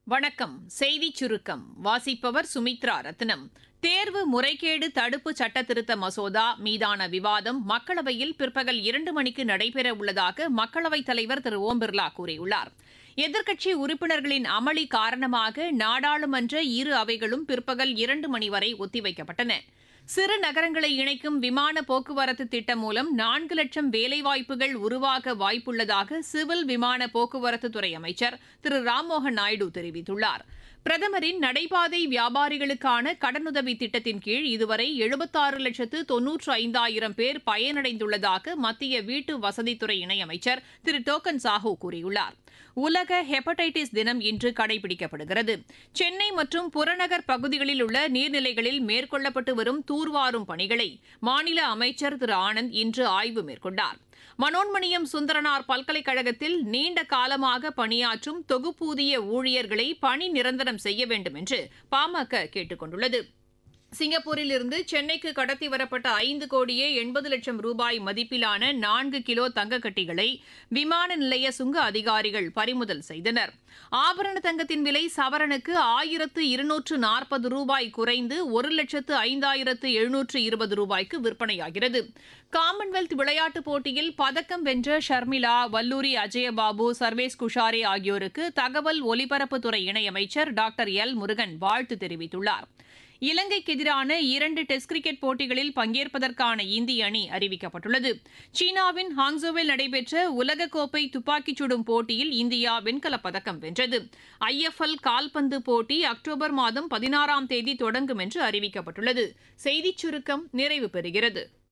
வணக்கம் செய்திச் சுருக்கம் வாசிப்பவர் சுமித்ரா ரத்னம் தேர்வு முறைகேடு தடுப்பு சட்டத்திருத்த மசோதா மீதான விவாதம் மக்களவையில் பிற்பகல் இரண்டு மணிக்கு நடைபெற உள்ளதாக மக்களவைத் தலைவர் திரு ஓம் பிர்லா கூறியுள்ளார் எதிர்க்கட்சி உறுப்பினர்களின் அமளி காரணமாக நாடாளுமன்ற இரு அவைகளும் பிற்பகல் இரண்டு மணி வரை ஒத்திவைக்கப்பட்டன சிறு நகரங்களை இணைக்கும் விமான போக்குவரத்து திட்டம் மூலம் நான்கு லட்சம் வேலைவாய்ப்புகள் உருவாக வாய்ப்புள்ளதாக சிவில் விமான போக்குவரத்துத்துறை அமைச்சர் திரு ராம்மோகன் நாயுடு தெரிவித்துள்ளார் பிரதமரின் நடைபாதை வியாபாரிகளுக்கான கடனுதவி திட்டத்தின் கீழ் இதுவரை எழுபத்தாறு லட்சத்து தொன்னூற்று ஐந்தாயிரம் பேர் பயனடைந்துள்ளதாக மத்திய வீட்டு வசதித்துறை இணையமைச்சர் திரு டோக்கன் சாஹூ கூறியுள்ளார் உலக ஹெப்படைட்டிஸ் தினம் இன்று கடைபிடிக்கப்படுகிறது சென்னை மற்றும் புறநகர் பகுதிகளில் உள்ள நீர்நிலைகளில் மேற்கொள்ளப்பட்டு வரும் தூர்வாரும் பணிகளை மாநில அமைச்சர் திரு ஆனந்த் இன்று ஆய்வு மேற்கொண்டார் மனோன்மணியம் சுந்தரனார் பல்கலைக்கழகத்தில் நீண்ட காலமாக பணியாற்றும் தொகுப்பூதிய ஊழியர்களை பணி நிரந்தரம் செய்ய வேண்டும் என்று பாமக கேட்டுக் கொண்டுள்ளது சிங்கப்பூரில் இருந்து சென்னைக்கு கடத்தி வரப்பட்ட ஐந்து கோடியே எண்பது லட்சம் ரூபாய் மதிப்பிலான நான்கு கிலோ தங்கக்கட்டிகளை விமான நிலைய சுங்க அதிகாரிகள் பறிமுதல் செய்தனர் ஆபரண தங்கத்தின் விலை சவரனுக்கு ஆயிரத்து இருநூற்று நாற்பது ரூபாய் குறைந்து ஒரு லட்சத்து ஐந்தாயிரத்து எழுநூற்று இருபது ரூபாய்க்கு விற்பனையாகிறது காமன்வெல்த் விளையாட்டுப் போட்டியில் பதக்கம் வென்ற ஷர்மிளா வல்லூரி அஜயபாபு சர்வேஸ் குஷாரே ஆகியோருக்கு தகவல் ஒலிபரப்புத்துறை இணையமைச்சர் டாக்டர் எல் முருகன் வாழ்த்து தெரிவித்துள்ளார் இலங்கைக்கு எதிரான இரண்டு டெஸ்ட் கிரிக்கெட் போட்டிகளில் பங்கேற்பதற்கான இந்திய அணி அறிவிக்கப்பட்டுள்ளது சீனாவின் ஹாங்ஸோவில் நடைபெற்ற உலகக்கோப்பை துப்பாக்கிச் சுடும் போட்டியில் இந்தியா வெண்கலப் பதக்கம் வென்றது ஐஎஃப்எல் கால்பந்து போட்டி அக்டோபர் மாதம் பதினாறாம் தேதி தொடங்கும் என்று அறிவிக்கப்பட்டுள்ளது செய்திச் சுருக்கம் நிறைவு பெறுகிறது